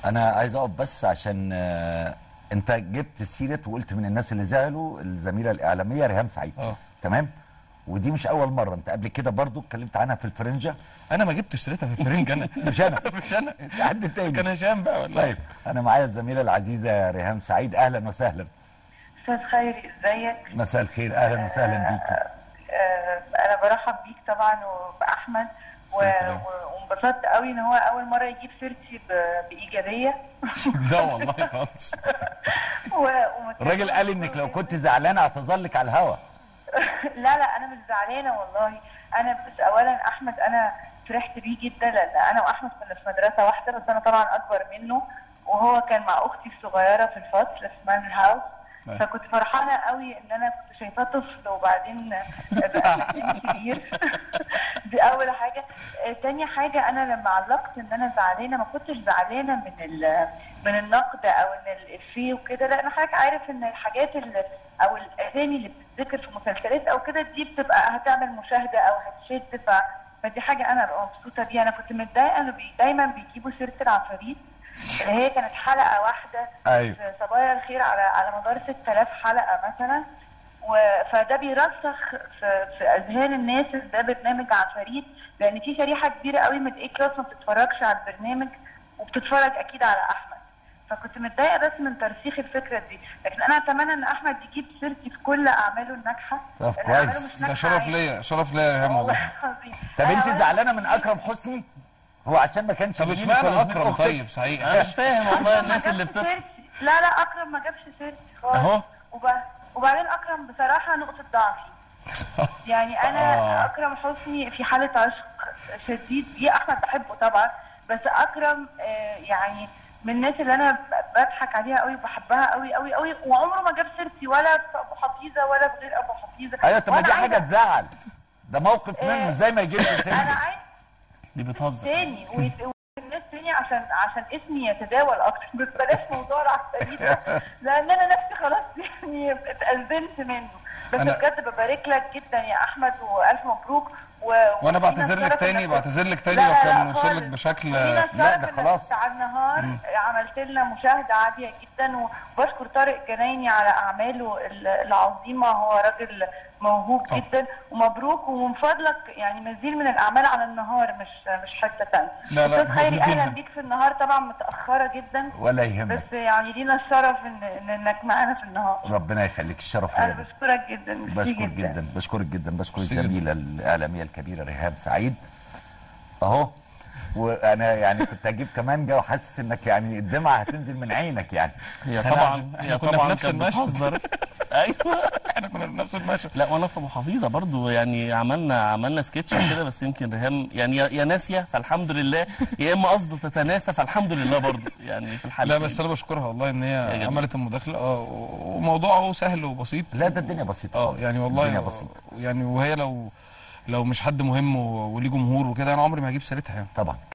انا عايز اقف بس عشان آه، انت جبت سيره وقلت من الناس اللي زعلوا الزميله الاعلاميه ريهام سعيد آه. تمام ودي مش اول مره انت قبل كده برضو اتكلمت عنها في الفرنجه انا ما جبتش سيرتها في الفرنج انا مش انا مش انا انت حد تاني كان هشام بقى ولا طيب انا معايا الزميله العزيزه ريهام سعيد اهلا وسهلا استاذ خيري ازيك مساء الخير اهلا وسهلا بيكي آه، انا برحب بيك طبعا وباحمد و- سلام. و- وانبسطت قوي ان هو اول مره يجيب سيرتي ب- بايجابيه لا والله خالص و- وما الراجل قال انك لو كنت زعلانه اعتذر لك على الهوا لا لا انا مش زعلانه والله انا بس اولا احمد انا فرحت بيه جدا لان انا واحمد كنا في مدرسه واحده بس انا طبعا اكبر منه وهو كان مع اختي الصغيره في الفصل في مان هاوس أيوة. فكنت فرحانه قوي ان انا كنت شايفاه طفل وبعدين بقى سن كبير دي اول حاجه آه، تاني حاجه انا لما علقت ان انا زعلانه ما كنتش زعلانه من ال- من النقد او ان الافيه وكده لان حضرتك عارف ان الحاجات اللي او الاغاني اللي بتتذكر في مسلسلات او كده دي بتبقى هتعمل مشاهده او هتشد ف... فدي حاجه انا ببقى مبسوطه بيها انا كنت متضايقه انه بي... دايما بيجيبوا سيره العفاريت اللي هي كانت حلقه واحده أيوة. في صبايا الخير على على مدار 6000 حلقه مثلا و... فده بيرسخ في... في اذهان الناس إن ده برنامج عفاريت لان في شريحه كبيره قوي من الاي كلاس ما بتتفرجش على البرنامج وبتتفرج اكيد على احمد فكنت متضايقه بس من ترسيخ الفكره دي لكن انا اتمنى ان احمد يجيب سيرتي في كل اعماله الناجحه طب لأن أعماله كويس. مش ده ناجحة شرف عادي. ليا شرف ليا يا هام والله والله العظيم. طب أنا انت أولا زعلانه من بيجيب- اكرم حسني هو عشان ما كانش طب زميلك اشمعنى ولا زميل اكرم أختك؟ طيب صحيح انا مش فاهم والله ما الناس اللي جابش بتط سيرتي. لا لا اكرم ما جابش سيرتي خالص أهو. وب... وبعدين اكرم بصراحه نقطه ضعفي يعني انا آه. اكرم حسني في حاله عشق شديد دي احمد بحبه طبعا بس اكرم آه، يعني من الناس اللي انا ب- بضحك عليها قوي وبحبها قوي قوي قوي وعمره ما جاب سيرتي ولا في ابو حفيظه ولا في غير ابو حفيظه ايوه طب ما وأنا دي حاجه عايزة- تزعل ده موقف منه إيه. ازاي ما يجيبش انا سيرتك عايز دي بتهزر تاني ويت- والناس تاني عشان عشان اسمي يتداول اكتر بس بلاش موضوع العفاريت ده لان انا نفسي خلاص يعني اتأذنت منه بس أنا- بجد ببارك لك جدا يا احمد والف مبروك و... وانا ولينا بعتذر لك الشرف تاني إنك- بعتذر لك تاني لا لو لا كان لا وصل لك خالص. بشكل ولينا الشرف لا، ده إنك خلاص. على النهار عملت لنا مشاهده عاليه جدا وبشكر طارق جنايني على اعماله ال- العظيمه هو راجل موهوب طبعا. جدا ومبروك ومن فضلك يعني مزيد من الاعمال على النهار مش مش حته ثانيه لا، لا، استاذ خيري مبروك اهلا جدا. بيك في النهار طبعا متاخره جدا ولا يهمك بس يعني لينا الشرف ان, إن انك معانا في النهار ربنا يخليك الشرف انا ليا بشكرك جدا ميرسي بشكر جدا بشكرك جدا بشكر ميرسي جدا. الزميله الاعلاميه الكبيره ريهام سعيد اهو وانا يعني كنت اجيب كمانجه وحاسس انك يعني الدمعه هتنزل من عينك يعني هي خلعنا. طبعا إحنا هي كنا في طبعا نفس كانت المشهد. بتهزر ايوه احنا كنا في نفس المشهد لا وانا في ابو حفيظه برضو يعني عملنا عملنا سكتش كده بس يمكن ريهام يعني يا يا ناسيه فالحمد لله يا اما قصد تتناسى فالحمد لله برضو يعني في الحاله لا بس انا بشكرها والله ان هي جميل. عملت المداخله اه وموضوعه سهل وبسيط لا ده الدنيا بسيطه اه خالص. يعني والله الدنيا بسيطه يعني وهي لو لو مش حد مهم و- وليه جمهور وكده انا عمري ما هجيب سيرتها يعني طبعا